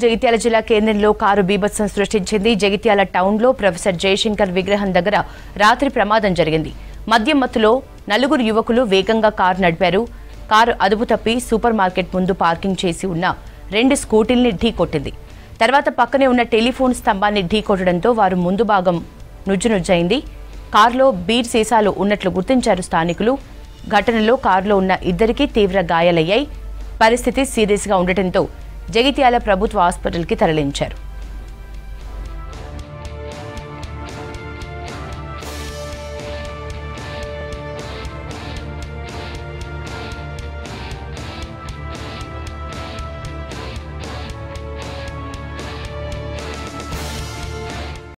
జగిత్యాల జిల్లా కేంద్రంలో కారు బీభత్సం సృష్టించింది జగిత్యాల టౌన్లో ప్రొఫెసర్ జయశంకర్ విగ్రహం దగ్గర రాత్రి ప్రమాదం జరిగింది మద్యం మత్తులో నలుగురు యువకులు వేగంగా కారు నడిపారు కారు అదుపు తప్పి సూపర్ మార్కెట్ ముందు పార్కింగ్ చేసి ఉన్న రెండు స్కూటీల్ని ఢీకొట్టింది తర్వాత పక్కనే ఉన్న టెలిఫోన్ స్తంభాన్ని ఢీకొట్టడంతో వారు ముందు భాగం నుజ్జునుజ్జైంది కారులో బీర్ సీసాలు ఉన్నట్లు గుర్తించారు స్థానికులు ఘటనలో కారులో ఉన్న ఇద్దరికీ తీవ్ర గాయాలయ్యాయి పరిస్థితి సీరియస్గా ఉండటంతో జగిత్యాల ప్రభుత్వ హాస్పిటల్కి తరలించారు